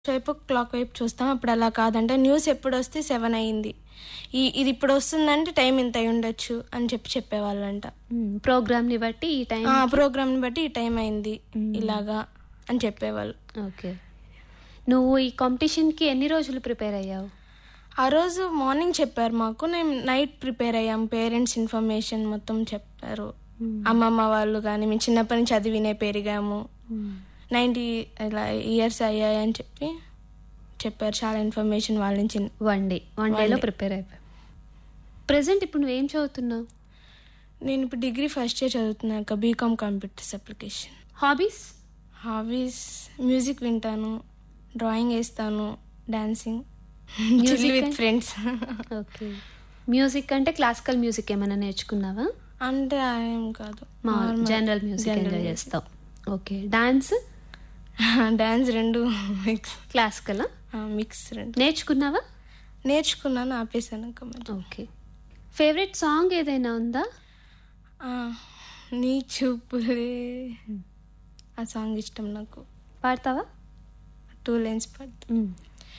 వైపు క్లాక్ వైపు చూస్తాం అప్పుడు అలా కాదంటే న్యూస్ ఎప్పుడు వస్తే సెవెన్ అయింది ఈ ఇది ఇప్పుడు వస్తుందంటే టైం ఇంత అయి ఉండొచ్చు అని చెప్పి చెప్పేవాళ్ళంట ప్రోగ్రామ్ ని బట్టి ఈ టైం ఆ ప్రోగ్రామ్ని బట్టి ఈ టైం అయింది ఇలాగా అని చెప్పేవాళ్ళు ఓకే నువ్వు ఈ కాంపిటీషన్ కి ఎన్ని రోజులు ప్రిపేర్ అయ్యావు ఆ రోజు మార్నింగ్ చెప్పారు మాకు నేను నైట్ ప్రిపేర్ అయ్యాం పేరెంట్స్ ఇన్ఫర్మేషన్ మొత్తం చెప్పారు అమ్మమ్మ వాళ్ళు కానీ మేము చిన్నప్పటి నుంచి అది వినే పెరిగాము నైంటీ ఇలా ఇయర్స్ అయ్యాయని చెప్పి చెప్పారు చాలా ఇన్ఫర్మేషన్ వాళ్ళ నుంచి వన్ డే వన్ డేలో ప్రిపేర్ అయిపోయావు ప్రెసెంట్ ఇప్పుడు నువ్వేం చదువుతున్నావు నేను ఇప్పుడు డిగ్రీ ఫస్ట్ ఇయర్ చదువుతున్నాక BCom computers application hobbies hobbies music వింటాను డ్రాయింగ్ వేస్తాను dancing Music with and- friends okay music అంటే క్లాసికల్ మ్యూజిక్ ఏమైనా నేర్చుకున్నావా అంటే ఏం కాదు మా Normal. General music General enjoy music. చేస్తావు ఓకే డాన్స్ డాన్స్ రెండు మిక్స్ క్లాసికల్ మిక్స్ రెండు నేర్చుకున్నావా నేర్చుకున్నాను ఆపేసాను ఇంకా మరి. ఓకే ఫేవరెట్ సాంగ్ ఏదైనా ఉందా ఆ, నీ చూపులే ఆ సాంగ్ ఇష్టం నాకు పాడతావా టూ లైన్స్ పడుతుంది